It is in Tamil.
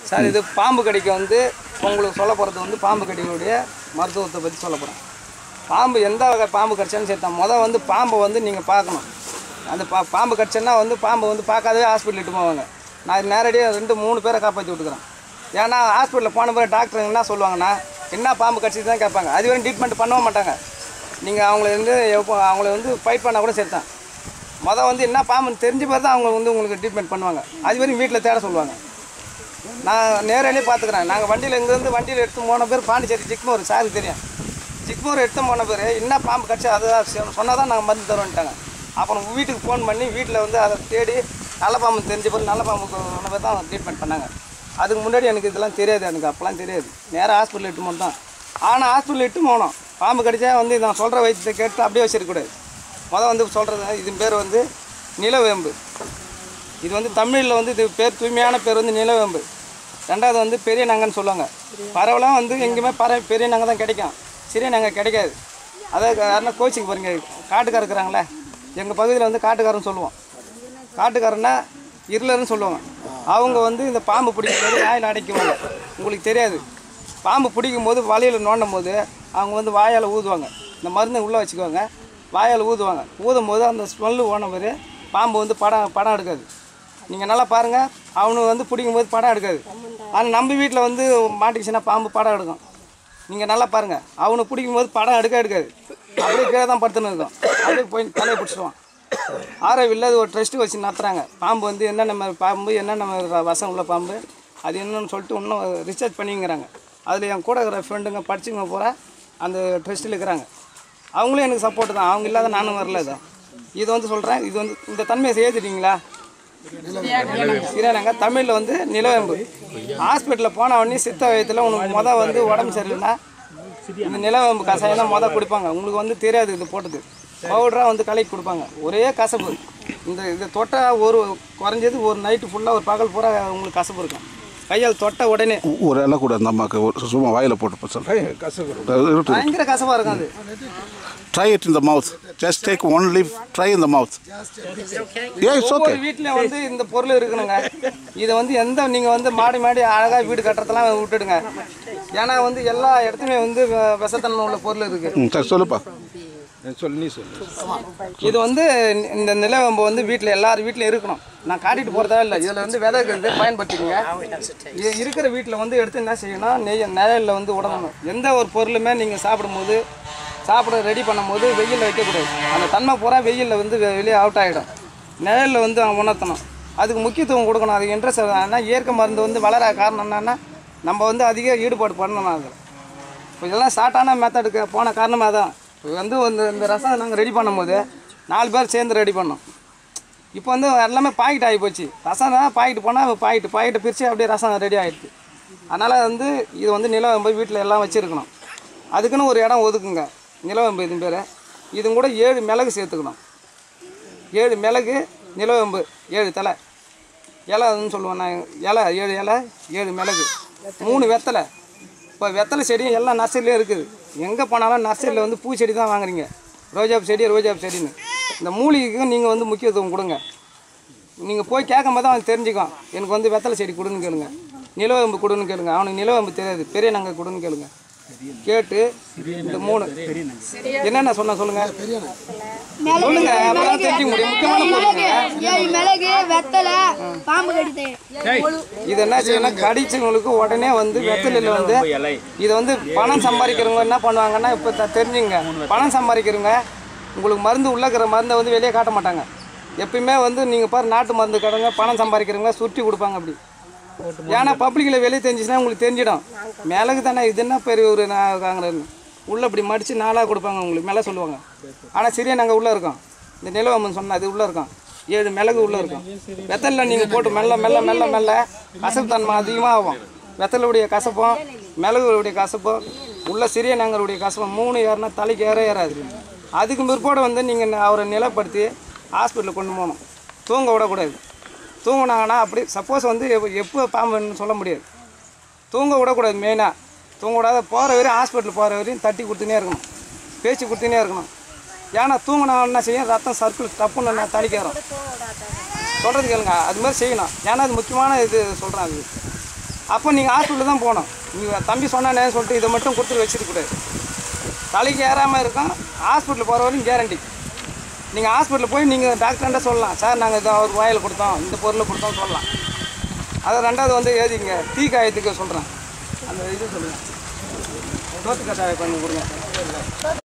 சார் இது பாம்பு கடிக்கு வந்து உங்களுக்கு சொல்ல போகிறது வந்து பாம்பு கடிகளுடைய மருத்துவத்தை பற்றி சொல்ல போகிறேன் பாம்பு எந்த வகை பாம்பு கடிச்சாலும் சரி தான் முதல் வந்து பாம்பை வந்து நீங்கள் பார்க்கணும் அந்த பா பாம்பு கடிச்சேன்னா வந்து பாம்பை வந்து பார்க்காதவே ஹாஸ்பிட்டல் இட்டு போவாங்க நான் நேரடியாக ரெண்டு மூணு பேரை காப்பாற்றி விட்டுக்கிறேன் ஏன்னா ஹாஸ்பிட்டலில் போன பிறகு டாக்டர் என்ன சொல்லுவாங்கன்னா என்ன பாம்பு கடிச்சிட்டு தான் கேட்பாங்க அது வரையும் ட்ரீட்மெண்ட் பண்ணவே மாட்டாங்க நீங்கள் அவங்கள வந்து எப்போ அவங்கள வந்து ஃபைட் பண்ணால் கூட சரி தான் மொதல் வந்து என்ன பாம்புன்னு தெரிஞ்ச பிறகு தான் அவங்க வந்து உங்களுக்கு ட்ரீட்மெண்ட் பண்ணுவாங்க அது வரையும் வீட்டில் தேட சொல்லுவாங்க நான் நேரடியே பார்த்துக்கிறேன் நாங்கள் வண்டியில் இங்கேருந்து வண்டியில் எடுத்து போன பேர் பாண்டிச்சேரி ஜிக்மோர் சாருக்கு தெரியும் ஜிக்மோர் எடுத்து போன பேர் என்ன பாம்பு கடிச்சா அதை சொன்னால் தான் நாங்கள் மருந்து தருவோன்ட்டாங்க அப்புறம் வீட்டுக்கு ஃபோன் பண்ணி வீட்டில் வந்து அதை தேடி நல்ல பாம்பு தெரிஞ்ச பிறகு நல்ல பாம்புக்கு சொன்ன பேர் தான் ட்ரீட்மெண்ட் பண்ணாங்க அதுக்கு முன்னாடி எனக்கு இதெல்லாம் தெரியாது எனக்கு அப்போலாம் தெரியாது நேராக ஹாஸ்பிட்டல் எட்டு போனோம் தான் ஆனால் ஹாஸ்பிட்டல் எட்டு போனோம் பாம்பு கடிச்சா வந்து நான் சொல்கிற வைத்தியத்தை கேட்டு அப்படியே வச்சிருக்கக்கூடாது மொதல் வந்து சொல்கிறது இது பேர் வந்து நிலவேம்பு இது வந்து தமிழில் வந்து இது பேர் தூய்மையான பேர் வந்து நிலவேம்பு ரெண்டாவது வந்து பெரிய நங்கன்னு சொல்லுவாங்க பறவைலாம் வந்து எங்கேயுமே பறவை பெரிய நங்கை தான் கிடைக்கும் சிறிய நங்கை கிடைக்காது அதாவது யாருன்னா கோச்சிங் பாருங்க காட்டுக்கார இருக்கிறாங்களே எங்கள் பகுதியில் வந்து காட்டுக்காரன்னு சொல்லுவோம் காட்டுக்காரன்னா இருளர்னு சொல்லுவாங்க அவங்க வந்து இந்த பாம்பு பிடிக்கும் போது வாயில் அடைக்குவாங்க உங்களுக்கு தெரியாது பாம்பு பிடிக்கும் போது வலையில் நோண்டும் போது அவங்க வந்து வாயால் ஊதுவாங்க இந்த மருந்தை உள்ளே வச்சுக்குவாங்க வாயால் ஊதுவாங்க ஊதும் போது அந்த ஸ்மெல்லு ஓன மாதிரி பாம்பு வந்து படம் படம் எடுக்காது நீங்கள் நல்லா பாருங்கள் அவனு வந்து பிடிக்கும் போது படம் எடுக்காது ஆனால் நம்ம வீட்டில் வந்து மாட்டிக்கிச்சுன்னா பாம்பு படம் எடுக்கும் நீங்கள் நல்லா பாருங்கள் அவனை பிடிக்கும் போது படம் எடுக்க எடுக்காது அப்படியே கீழே தான் படுத்துன்னு இருக்கும் அப்படியே போய் தலையை பிடிச்சிடுவான் ஆரோவில் அது ஒரு ட்ரஸ்ட்டு வச்சு நடத்துகிறாங்க பாம்பு வந்து என்னென்ன மாதிரி பாம்பு என்னென்ன மாதிரி வசம் உள்ள பாம்பு அது என்னன்னு சொல்லிட்டு இன்னும் ரிசர்ச் பண்ணிங்கிறாங்க அதில் என் கூட இருக்கிற ஃப்ரெண்டுங்க படிச்சுங்க பூரா அந்த ட்ரஸ்ட்டில் இருக்கிறாங்க அவங்களும் எனக்கு சப்போர்ட் தான் அவங்க இல்லாத நானும் வரல இதை இது வந்து சொல்கிறேன் இது வந்து இந்த தன்மையை ஏற்றிட்டீங்களா சிறியனங்க தமிழில் வந்து நிலவேம்பு ஹாஸ்பிட்டலில் போன உடனே சித்த வயத்தில் உனக்கு மொதல் வந்து உடம்பு சரியில்லைன்னா இந்த நிலவேம்பு கஷாயம் தான் மொதல் கொடுப்பாங்க உங்களுக்கு வந்து தெரியாது இது போட்டது பவுடராக வந்து கலக்கி கொடுப்பாங்க ஒரே கசப்பு இந்த இதை தொட்டால் ஒரு குறைஞ்சது ஒரு நைட்டு ஃபுல்லாக ஒரு பகல் பூரா உங்களுக்கு கசப்பு இருக்கும் கையால் தொட்ட உடனே ஒரு இலை கூட அந்த அம்மாவுக்கு ஒரு சும்மா வாயில் போட்டு சொல்கிறேன் பயங்கர கசப்பாக இருக்கும் அது try it in the mouth just take one leave try in the mouth ஏ இட்ஸ் ஓகே ஒவ்வொரு வீட்லயும் வந்து இந்த பொருள் இருக்கணுங்க இதை வந்து எந்த நீங்கள் வந்து மாடி மாடி அழகாக வீடு கட்டுறதெல்லாம் விட்டுடுங்க ஏன்னா வந்து எல்லா இடத்துலையும் வந்து வ- விஷத்தன்மை உள்ள பொருள் இருக்குது ம் சரி சொல்லுப்பா இது வந்து இந்த நிலவேம்பு வந்து வீட்டில் எல்லார் வீட்லையும் இருக்கணும் நான் காட்டிட்டு போகிறதா இல்லை இதில் வந்து விதை இருக்குது பயன்படுத்திக்கங்க இது இருக்கிற வீட்டில் வந்து எடுத்து என்ன செய்யணும் நெய் நிழலில் வந்து உடம்பணும் எந்த ஒரு பொருளுமே நீங்கள் சாப்பிடும்போது சாப்பிட ரெடி பண்ணும்போது வெயிலில் வைக்கக்கூடாது அந்த தன்மை பூரா வெயிலில் வந்து வெ- வெளியே அவுட் ஆகிடும் நிழலில் வந்து அவன் உணர்த்தணும் அதுக்கு முக்கியத்துவம் கொடுக்கணும் அதுக்கு இன்ட்ரெஸ்ட் ஆனால் இயற்கை மருந்து வந்து வளர காரணம் என்னன்னா நம்ம வந்து அதிக ஈடுபாடு பண்ணணும் அதில் இப்போ இதெல்லாம் ஷார்ட்டான மெத்தடுக்கு போன காரணமாக தான் இப்போ வந்து இந்த இந்த ரசம் நாங்கள் ரெடி பண்ணும்போது நாலு பேர் சேர்ந்து ரெடி பண்ணோம் இப்போ வந்து எல்லாமே பாக்கெட் ஆகி போச்சு ரசம் தான் பாக்கெட் போனால் பாக்கெட் பாக்கெட்டை பிரித்து அப்படியே ரசம் ரெடி ஆகிடுது அதனால் வந்து இது வந்து நிலவேம்பு வீட்டில் எல்லாம் வச்சுருக்கணும் அதுக்குன்னு ஒரு இடம் ஒதுக்குங்க நிலவேம்பு இது பேர் இது கூட ஏழு மிளகு சேர்த்துக்கணும் ஏழு மிளகு நிலவேம்பு ஏழு தலை இலைன்னு சொல்லுவேன் நான் இலை ஏழு இலை ஏழு மிளகு மூணு வெத்தலை இப்போ வெத்தலை செடியும் எல்லாம் நர்சரிலே இருக்குது எங்கே போனாலும் நர்சரியில் வந்து பூச்செடி தான் வாங்குறீங்க ரோஜாப் செடி ரோஜாப் செடின்னு இந்த மூலிகைக்கும் நீங்கள் வந்து முக்கியத்துவம் கொடுங்க நீங்கள் போய் கேட்கும் போது அவன் தெரிஞ்சுக்கும் எனக்கு வந்து வெத்தலை செடி கொடுன்னு கேளுங்க நிலவேம்பு கொடுன்னு கேளுங்க அவனுக்கு நிலவேம்பு தெரியாது பெரிய நங்கை கொடுன்னு கேளுங்க கேட்டு இந்த மூணு என்னென்ன சொன்ன சொல்லுங்க சொல்லுங்க அப்பதான் தெரிஞ்சுக்க முடியும் முக்கியமான பொருளுங்க ஏழு மிளகு வெத்தலை பாம்பு கடித்து இது என்ன செய்யணும் கடிச்சவங்களுக்கு உடனே வந்து வெத்தலையில் வந்து இதை வந்து பணம் சம்பாதிக்கிறவங்க என்ன பண்ணுவாங்கன்னா இப்போ த- தெரிஞ்சுங்க பணம் சம்பாதிக்கிறவங்க உங்களுக்கு மருந்து உள்ள இருக்கிற மருந்தை வந்து வெளியே காட்ட மாட்டாங்க எப்பயுமே வந்து நீங்கள் பாரு நாட்டு மருந்து கடைங்க பணம் சம்பாதிக்கிறவங்க சுற்றி கொடுப்பாங்க அப்படி ஏன்னா பப்ளிக்கில் வெளியே தெரிஞ்சிச்சுன்னா உங்களுக்கு தெரிஞ்சிடும் மிளகு தானே இது என்ன பெரிய ஒரு காங்கிறன்னு உள்ளே இப்படி மடித்து நாளாக கொடுப்பாங்க உங்களுக்கு மேலே சொல்லுவாங்க ஆனால் சரியா நாங்கள் உள்ளே இருக்கோம் இந்த நிலவம்மன் சொன்ன அது உள்ளே இருக்கோம் ஏழு மிளகு உள்ளே இருக்கும் வெத்தலில் நீங்கள் போட்டு மெல்ல மெல்ல மெல்ல மெல்ல கசப்பு தன்மை அதிகமாக ஆகும் வெத்தலுடைய கசப்பும் மிளகுடைய கசப்பும் உள்ள சிறிய நங்கருடைய கசப்பும் மூணு ஏறினா தலைக்கு ஏற ஏறாது அதுக்கு பிற்பாடு வந்து நீங்கள் அவரை நிலைப்படுத்தி ஹாஸ்பிட்டலுக்கு கொண்டு போகணும் தூங்க விடக்கூடாது தூங்கினாங்கன்னா அப்படி சப்போஸ் வந்து எப்போ எப்போ பாம்புன்னு சொல்ல முடியாது தூங்க விடக்கூடாது மெயினாக தூங்க விடாத போகிற வரையும் ஹாஸ்பிட்டல் போகிற வரையும் தட்டி கொடுத்துனே இருக்கணும் பேச்சு கொடுத்துனே இருக்கணும் ஏன்னா தூங்கினா என்ன செய்யும் ரத்தம் சர்க்கிள் டப்புன்னு நான் தனிக்கிறோம் சொல்கிறது கேளுங்க அது மாதிரி செய்யணும் ஏன்னா அது முக்கியமான இது சொல்கிறேன் அது அப்போ நீங்கள் ஹாஸ்பிட்டல் தான் போகணும் நீங்கள் தம்பி சொன்னானே சொல்லிட்டு இதை மட்டும் கொடுத்துட்டு வச்சிருக்கூடாது தலைக்கு ஏறாமல் இருக்கும் ஹாஸ்பிட்டல் போகிற வரைக்கும் கேரண்டி நீங்கள் ஹாஸ்பிட்டலில் போய் நீங்கள் டாக்டர்கிட்ட சொல்லலாம் சார் நாங்கள் இதை அவர் வாயில் கொடுத்தோம் இந்த பொருளை கொடுத்தோம் சொல்லலாம் அதை ரெண்டாவது வந்து எழுதிங்க தீ காயத்துக்கு சொல்கிறேன் அந்த இது சொல்லுங்கள் தோத்து கஷாயம் பண்ணி கொடுங்க